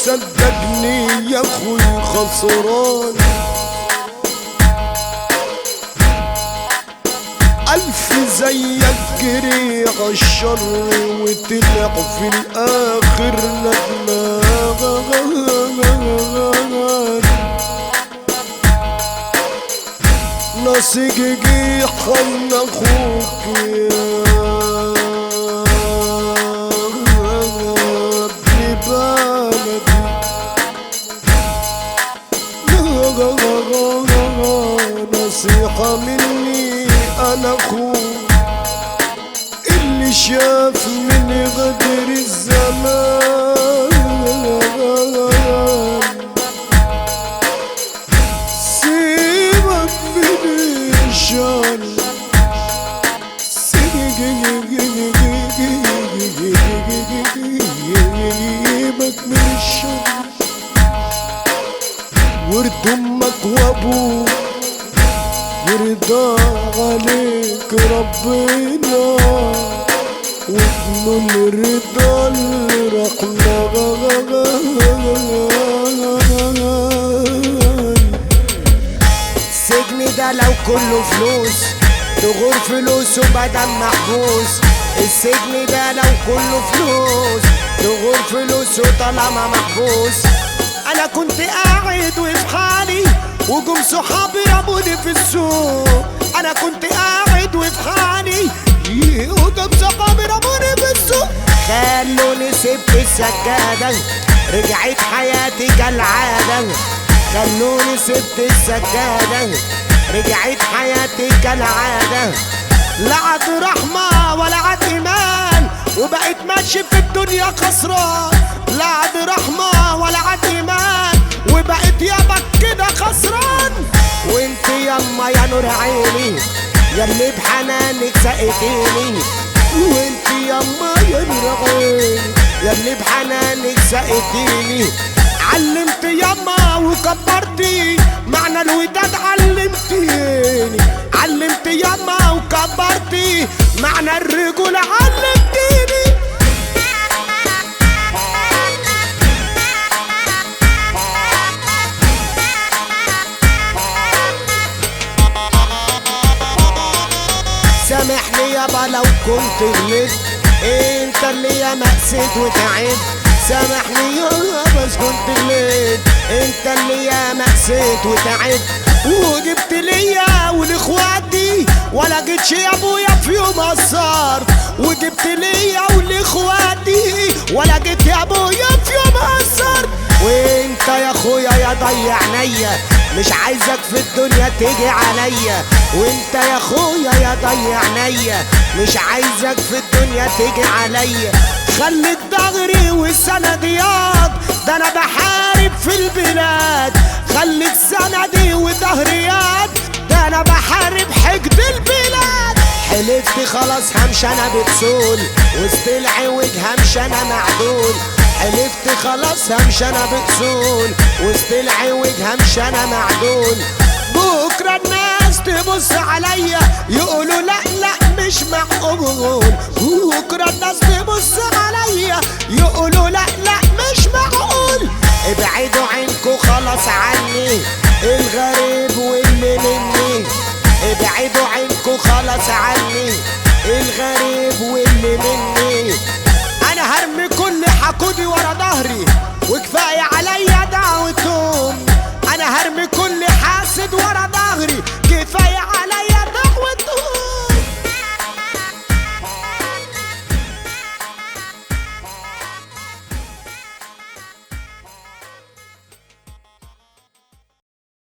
صدقني يا اخوي خسران ألف زيك جري عالشر وطلع في الآخر ندمان نسيج جيحن أخوك يا ابن بلدي نصيحة مني أنا أخوك اللي شاف من غدر الزمان سيبك من الشان سيبك من الشان ورد امك وابوك يرضى عليك ربنا وابن الرضا الرحمن السجن ده لو كله فلوس تغور فلوسه بدل محبوس السجن ده لو كله فلوس تغور فلوسه طالما محبوس انا كنت قاعد وفي حالي وجم صحابي رموني في السوق انا كنت قاعد وفي حالي وجم صحابي رموني في السوق خلوني سبت السجادة رجعت حياتي كالعادة خلوني سبت السجادة رجعت حياتي كالعادة لا عاد رحمة ولا عاد إيمان وبقيت ماشي في الدنيا خسران لا عاد رحمة ولا عاد إيمان وبقيت يابك كده خسران وانت ياما يا نور عيني ياللي بحنانك سقيتيني وانت ياما يا نور عيني ياللي بحنانك سقيتيني علمت ياما وكبرتي معنى الوداد علمتيني علمت ياما وكبرتي معنى الرجولة علمتيني سامحني يابا لو كنت غلطت انت اللي يا مقسد وتعبت سامحني يابا بس كنت غلطت انت اللي يا مقسد وتعبت وجبت ليا ولاخواتي ولا جيتش يا ابويا في يوم قصرت وجبت ليا ولاخواتي ولا جيت يا ابويا في يوم قصرت وانت يا اخويا يا ضيع عينيا مش عايزك في الدنيا تيجي عليا وانت يا اخويا يا ضيع عينيا مش عايزك في الدنيا تيجي عليا خليك ضغري والسنديات ده انا بحارب في البلاد خليك سندي وظهريات ده انا بحارب حقد البلاد حلفت خلاص همشي انا بتسول وسط العوج همشي انا معدول حلفت خلاص همشي انا بتسول وسط العوج همشي انا معدول بكره الناس تبص عليا يقولوا لا لا مش معقول بكره الناس تبص عليا يقولوا لا لا مش معقول ابعدوا عنكوا خلاص عني الغريب واللي مني ابعدوا عنكوا خلاص عني الغريب واللي مني انا هرمي كل حقودي ورا ظهري وكفايه عليا دعوتهم انا هرمي كل حاسد ورا ظهري كفايه عليا